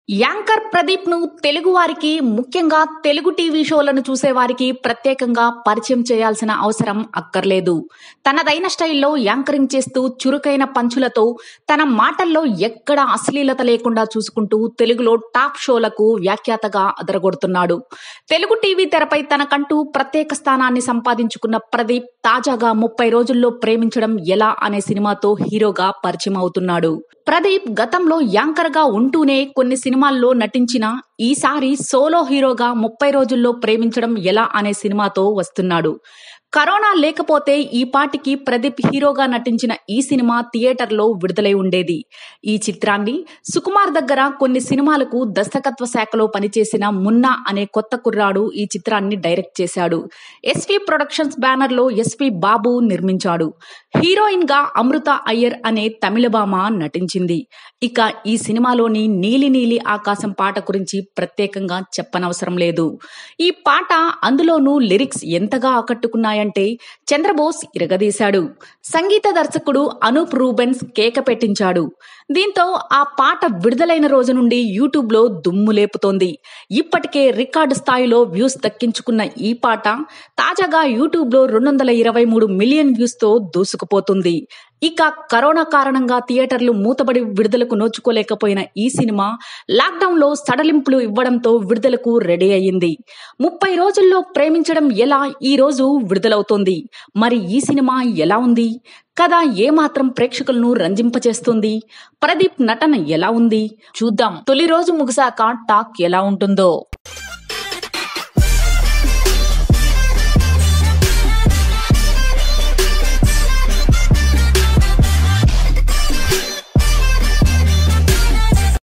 anchor Pradeep ను తెలుగు వారికి ముఖ్యంగా తెలుగు టీవీ షోలను చూసే వారికి ప్రత్యేకంగా పరిచయం చేయాల్సిన అవసరం అక్కర్లేదు తనదైన స్టైల్లో యాంకరింగ్ చేస్తూ చురుకైన పంచులతో తన మాటల్లో ఎక్కడ అశ్లీలత లేకుండా చూసుకుంటూ తెలుగులో టాప్ షోలకు వ్యాఖ్యాతగా అదరగొడుతున్నాడు తెలుగు టీవీ తెరపై తనకంటూ ప్రత్యేక స్థానాన్ని సంపాదించుకున్న ప్రదీప్ తాజాగా ముప్పై రోజుల్లో ప్రేమించడం ఎలా అనే సినిమాతో హీరోగా పరిచయం అవుతున్నాడు ప్రదీప్ గతంలో యాంకర్ గా ఉంటూనే కొన్ని సినిమాల్లో నటించిన ఈసారి సోలో హీరోగా ముప్పై రోజుల్లో ప్రేమించడం ఎలా అనే సినిమాతో వస్తున్నాడు కరోనా లేకపోతే ఈ పాటికి ప్రదీప్ హీరోగా నటించిన ఈ సినిమా థియేటర్లో విడుదలై ఉండేది ఈ చిత్రాన్ని సుకుమార్ దగ్గర కొన్ని సినిమాలకు దర్శకత్వ శాఖలో పనిచేసిన మున్నా అనే కొత్త కుర్రాడు ఈ చిత్రాన్ని డైరెక్ట్ చేశాడు ఎస్వి ప్రొడక్షన్స్ బ్యానర్లో ఎస్వి బాబు నిర్మించాడు హీరోయిన్ గా అమృత అయ్యర్ అనే తమిళ భామ నటించింది ఇక ఈ సినిమాలోని నీలి నీలి ఆకాశం పాట గురించి ప్రత్యేకంగా చెప్పనవసరం లేదు ఈ పాట అందులోనూ లిరిక్స్ ఎంతగా ఆకట్టుకున్నాయంటే చంద్రబోస్ ఇరగదీశాడు సంగీత దర్శకుడు అనూప్ రూబెన్స్ కేక పెట్టించాడు దీంతో ఆ పాట విడుదలైన రోజు నుండి యూట్యూబ్ లో దుమ్ము లేపుతోంది ఇప్పటికే రికార్డు స్థాయిలో వ్యూస్ దక్కించుకున్న ఈ పాట తాజాగా యూట్యూబ్ లో రెండు వందల ఇరవై మూడు మిలియన్ వ్యూస్ తో దూసుకుపోతుంది ఇక కరోనా కారణంగా థియేటర్లు మూతబడి విడుదలకు నోచుకోలేకపోయిన ఈ సినిమా లాక్డౌన్ లో సడలింపులు ఇవ్వడంతో విడుదలకు రెడీ అయ్యింది ముప్పై రోజుల్లో ప్రేమించడం ఎలా ఈ రోజు విడుదలవుతోంది మరి ఈ సినిమా ఎలా ఉంది కథ ఏమాత్రం ప్రేక్షకులను రంజింపచేస్తుంది ప్రదీప్ నటన ఎలా ఉంది చూద్దాం తొలి రోజు ముగిసాక టాక్ ఎలా ఉంటుందో